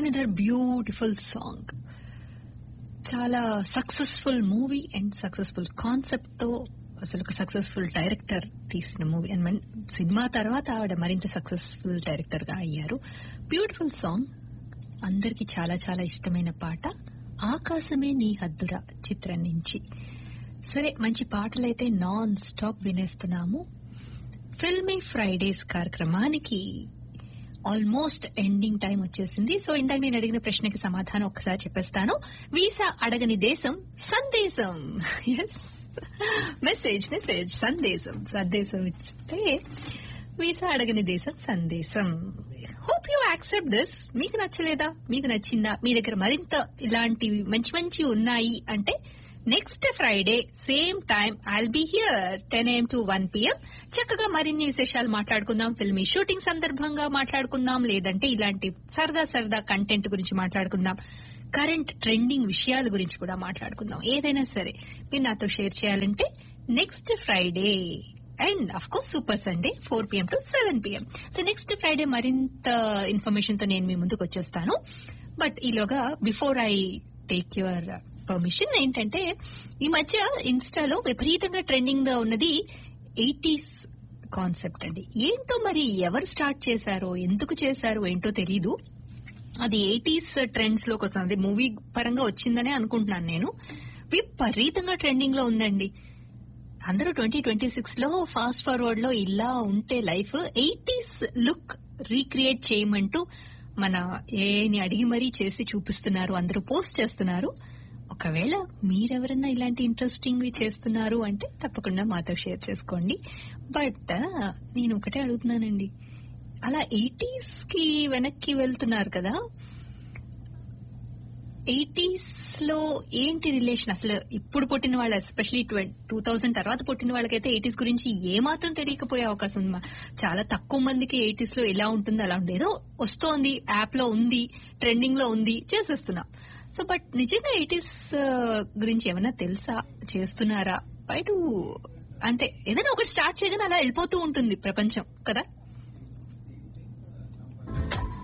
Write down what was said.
another beautiful song చాలా successful movie and successful concept తో అసలు ఒక సక్సెస్ఫుల్ డైరెక్టర్ తీసిన మూవీ అండ్ సినిమా తర్వాత ఆవిడ మరింత సక్సెస్ఫుల్ డైరెక్టర్ గా అయ్యారు బ్యూటిఫుల్ సాంగ్ అందరికి చాలా చాలా ఇష్టమైన పాట ఆకాశమే నీ హద్దురా చిత్రం నుంచి సరే మంచి పాటలైతే నాన్ స్టాప్ వినేస్తున్నాము ఫిల్మీ ఫ్రైడేస్ కార్యక్రమానికి ఆల్మోస్ట్ ఎండింగ్ టైం వచ్చేసింది సో ఇందాక నేను అడిగిన ప్రశ్నకి సమాధానం ఒకసారి చెప్పేస్తాను వీసా అడగని దేశం సందేశం ఎస్ మెసేజ్ మెసేజ్ సందేశం సందేశం ఇస్తే వీసా అడగని దేశం సందేశం హోప్ యూ యాక్సెప్ట్ దిస్ మీకు నచ్చలేదా మీకు నచ్చిందా మీ దగ్గర మరింత ఇలాంటివి మంచి మంచి ఉన్నాయి అంటే next Friday same time I'll be here ten AM to one PM చక్కగా మరిన్ని విశేషాలు మాట్లాడుకుందాం ఫిల్మీ షూటింగ్ సందర్భంగా మాట్లాడుకుందాం లేదంటే ఇలాంటి సరదా సరదా కంటెంట్ గురించి మాట్లాడుకుందాం కరెంట్ ట్రెండింగ్ విషయాల గురించి కూడా మాట్లాడుకుందాం ఏదైనా సరే మీరు నాతో షేర్ చేయాలంటే next Friday and of course super Sunday four PM to seven PM so next Friday మరింత ఇన్ఫర్మేషన్ తో నేను మీ ముందుకు వచ్చేస్తాను బట్ ఈలోగా before I take your permission ఏంటంటే ఈ మధ్య ఇన్స్టాలో విపరీతంగా ట్రెండింగ్ గా ఉన్నది ఎయిటీస్ కాన్సెప్ట్ అండి ఏంటో మరి ఎవరు స్టార్ట్ చేశారో ఎందుకు చేశారో ఏంటో తెలీదు అది ఎయిటీస్ ట్రెండ్స్ లోకి వస్తుంది మూవీ పరంగా వచ్చిందనే అనుకుంటున్నాను నేను విపరీతంగా ట్రెండింగ్ లో ఉందండి అందరూ ట్వంటీ ట్వంటీ సిక్స్ లో ఫాస్ట్ ఫార్వర్డ్ లో ఇలా ఉంటే లైఫ్ ఎయిటీస్ లుక్ రీక్రియేట్ చేయమంటూ మన ఏని అడిగి మరీ చేసి చూపిస్తున్నారు అందరూ పోస్ట్ చేస్తున్నారు ఒకవేళ మీరెవరన్నా ఇలాంటి ఇంట్రెస్టింగ్ చేస్తున్నారు అంటే తప్పకుండా మాతో షేర్ చేసుకోండి బట్ నేను ఒకటే అడుగుతున్నానండి అలా ఎయిటీస్ కి వెనక్కి వెళ్తున్నారు కదా ఎయిటీస్ లో ఏంటి రిలేషన్ అసలు ఇప్పుడు పుట్టిన వాళ్ళు ఎస్పెషలీ టూ థౌసండ్ తర్వాత పుట్టిన వాళ్ళకైతే ఎయిటీస్ గురించి ఏమాత్రం తెలియకపోయే అవకాశం ఉంది చాలా తక్కువ మందికి ఎయిటీస్ లో ఎలా ఉంటుంది అలా ఉంటుంది ఏదో వస్తోంది యాప్ లో ఉంది ట్రెండింగ్ లో ఉంది చేసేస్తున్నాం సో బట్ నిజంగా ఎయిటీస్ గురించి ఏమైనా తెలుసా చేస్తున్నారా బయట అంటే ఏదైనా ఒకటి స్టార్ట్ చేయగానే అలా వెళ్ళిపోతూ ఉంటుంది ప్రపంచం కదా